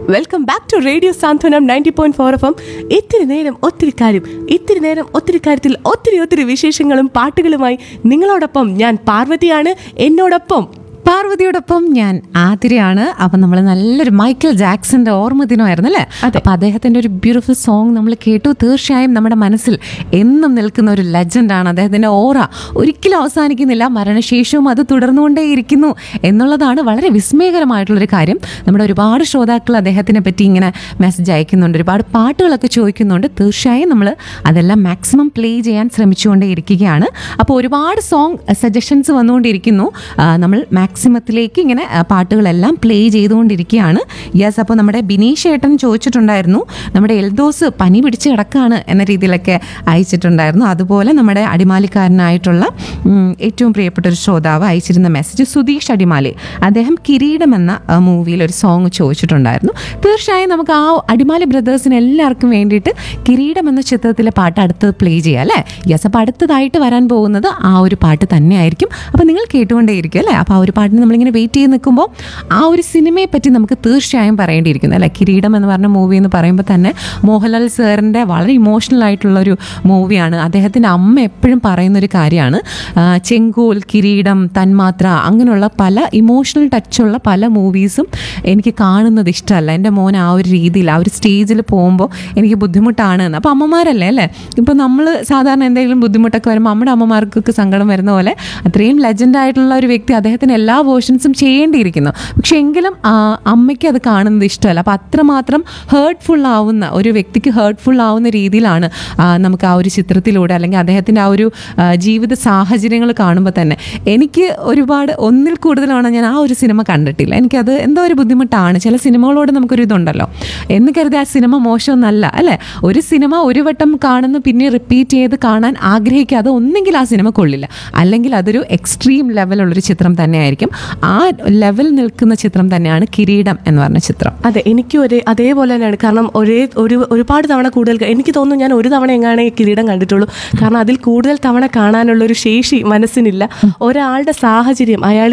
welcome back to radio Santhwanam ninety point four FM എം ഇത്തിരി നേരം ഒത്തിരി കാര്യം ഇത്തിരി നേരം ഒത്തിരി കാര്യത്തിൽ ഒത്തിരി ഒത്തിരി വിശേഷങ്ങളും പാട്ടുകളുമായി നിങ്ങളോടൊപ്പം ഞാൻ പാർവതിയാണ് എന്നോടൊപ്പം പാർവതിയോടൊപ്പം ഞാൻ ആതിരയാണ് അപ്പം നമ്മൾ നല്ലൊരു മൈക്കൽ ജാക്സന്റെ ഓർമ്മ ദിനമായിരുന്നു അല്ലേ അപ്പം അദ്ദേഹത്തിന്റെ ഒരു ബ്യൂട്ടിഫുൾ സോങ് നമ്മൾ കേട്ടു തീർച്ചയായും നമ്മുടെ മനസ്സിൽ എന്നും നിൽക്കുന്ന ഒരു ലെജൻഡാണ് അദ്ദേഹത്തിന്റെ ഓറ ഒരിക്കലും അവസാനിക്കുന്നില്ല മരണശേഷവും അത് തുടർന്നുകൊണ്ടേയിരിക്കുന്നു എന്നുള്ളതാണ് വളരെ വിസ്മയകരമായിട്ടുള്ളൊരു കാര്യം നമ്മുടെ ഒരുപാട് ശ്രോതാക്കൾ അദ്ദേഹത്തിനെ പറ്റി ഇങ്ങനെ മെസ്സേജ് അയക്കുന്നുണ്ട് ഒരുപാട് പാട്ടുകളൊക്കെ ചോദിക്കുന്നുണ്ട് തീർച്ചയായും നമ്മൾ അതെല്ലാം മാക്സിമം പ്ലേ ചെയ്യാൻ ശ്രമിച്ചുകൊണ്ടേ ഇരിക്കുകയാണ് അപ്പോൾ ഒരുപാട് സോങ് സജഷൻസ് വന്നുകൊണ്ടിരിക്കുന്നു ആ, നമ്മൾ മാക്സിമത്തിലേക്ക് ഇങ്ങനെ ആ, പാട്ടുകളെല്ലാം പ്ലേ ചെയ്തുകൊണ്ടിരിക്കുകയാണ് യെസ് അപ്പോൾ നമ്മുടെ ബിനീഷ് ഏട്ടൻ ചോദിച്ചിട്ടുണ്ടായിരുന്നു നമ്മുടെ എൽദോസ് പനി പിടിച്ച് കിടക്കുകയാണ് എന്ന രീതിയിലൊക്കെ അയച്ചിട്ടുണ്ടായിരുന്നു അതുപോലെ നമ്മുടെ അടിമാലിക്കാരനായിട്ടുള്ള ഉം, ഏറ്റവും പ്രിയപ്പെട്ട ഒരു ശ്രോതാവ് അയച്ചിരുന്ന മെസ്സേജ് സുധീഷ് അടിമാലി അദ്ദേഹം കിരീടം എന്ന മൂവിയിൽ ഒരു സോങ് ചോദിച്ചിട്ടുണ്ടായിരുന്നു തീർച്ചയായും നമുക്ക് ആ അടിമാലി ബ്രദേഴ്സിന് എല്ലാവർക്കും വേണ്ടിയിട്ട് കിരീടം എന്ന ചിത്രത്തിലെ പാട്ട് അടുത്ത് പ്ലേ ചെയ്യാം അല്ലേ യെസ് അപ്പോൾ അടുത്തതായിട്ട് വരാൻ പോകുന്നത് ആ ഒരു പാട്ട് തന്നെയായിരിക്കും അപ്പോൾ നിങ്ങൾ കേട്ടുകൊണ്ടേയിരിക്കും അല്ലേ അപ്പോൾ ആ ഒരു പാട്ടിന് നമ്മളിങ്ങനെ വെയിറ്റ് ചെയ്ത് നിൽക്കുമ്പോൾ ആ ഒരു സിനിമയെ പറ്റി നമുക്ക് തീർച്ചയായും പറയേണ്ടിയിരിക്കുന്നു അല്ലേ കിരീടം എന്ന് പറഞ്ഞ മൂവി എന്ന് പറയുമ്പോൾ തന്നെ മോഹൻലാൽ സാറിൻ്റെ വളരെ ഇമോഷണൽ ആയിട്ടുള്ള ഒരു മൂവിയാണ് അദ്ദേഹത്തിൻ്റെ അമ്മ എപ്പോഴും പറയുന്ന ഒരു കാര്യമാണ് ആ, ചെങ്കോൽ കിരീടം തന്മാത്ര അങ്ങനെയുള്ള പല ഇമോഷണൽ ടച്ചുള്ള പല മൂവീസും എനിക്ക് കാണുന്നത് ഇഷ്ടമല്ല എൻ്റെ മോൻ ആ ഒരു രീതിയിൽ ആ ഒരു സ്റ്റേജിൽ പോകുമ്പോൾ എനിക്ക് ബുദ്ധിമുട്ടാണ് എന്ന് അപ്പോൾ അമ്മമാരല്ലേ അല്ലേ ഇപ്പോൾ നമ്മൾ സാധാരണ എന്തെങ്കിലും ബുദ്ധിമുട്ടൊക്കെ വരുമ്പോൾ നമ്മുടെ അമ്മമാർക്കൊക്കെ സങ്കടം വരുന്ന പോലെ അത്രയും ലെജൻഡ് ആയിട്ടുള്ള ഒരു വ്യക്തി അദ്ദേഹത്തിന് എല്ലാ വേർഷൻസും ചെയ്യേണ്ടിയിരിക്കുന്നു പക്ഷെ എങ്കിലും ആ, അമ്മയ്ക്ക് അത് കാണുന്നത് ഇഷ്ടമല്ല അപ്പോൾ അത്രമാത്രം ഹേർട്ട്ഫുൾ ആവുന്ന ഒരു വ്യക്തിക്ക് ഹേർട്ട്ഫുൾ ആവുന്ന രീതിയിലാണ് ആ, നമുക്ക് ആ ഒരു ചിത്രത്തിലൂടെ അല്ലെങ്കിൽ അദ്ദേഹത്തിൻ്റെ ആ ഒരു ആ, ജീവിത സാഹചര്യങ്ങൾ കാണുമ്പോൾ തന്നെ എനിക്ക് ഒരുപാട് ഒന്നിൽ കൂടുതലാണ് ഞാൻ ആ ഒരു സിനിമ കണ്ടിട്ടില്ല എനിക്കത് എന്തോ ഒരു ബുദ്ധിമുട്ടാണ് ചില സിനിമകളോട് നമുക്കൊരു ഇതുണ്ടല്ലോ എന്ന് കരുതി ആ സിനിമ മോശമൊന്നല്ല അല്ലേ ഒരു സിനിമ ഒരു വട്ടം കാണുന്നു പിന്നെ റിപ്പീറ്റ് ചെയ്ത് കാണാൻ ആഗ്രഹിക്കാതെ ഒന്നെങ്കിൽ ആ സിനിമ കൊള്ളില്ല അല്ലെങ്കിൽ അതൊരു എക്സ്ട്രീം ലെവലുള്ളൊരു ചിത്രം തന്നെയായിരിക്കും ആ ലെവൽ നിൽക്കുന്ന ചിത്രം തന്നെയാണ് കിരീടം എന്ന് പറഞ്ഞ ചിത്രം അതെ എനിക്കും ഒരേ അതേപോലെ തന്നെയാണ് കാരണം ഒരേ ഒരു ഒരുപാട് തവണ കൂടുതൽ എനിക്ക് തോന്നുന്നു ഞാൻ ഒരു തവണ എങ്ങാണ് ഈ കിരീടം കണ്ടിട്ടുള്ളൂ കാരണം അതിൽ കൂടുതൽ തവണ കാണാനുള്ള ഒരു ശേഷി മനസ്സിനില്ല ഒരാളുടെ സാഹചര്യം അയാൾ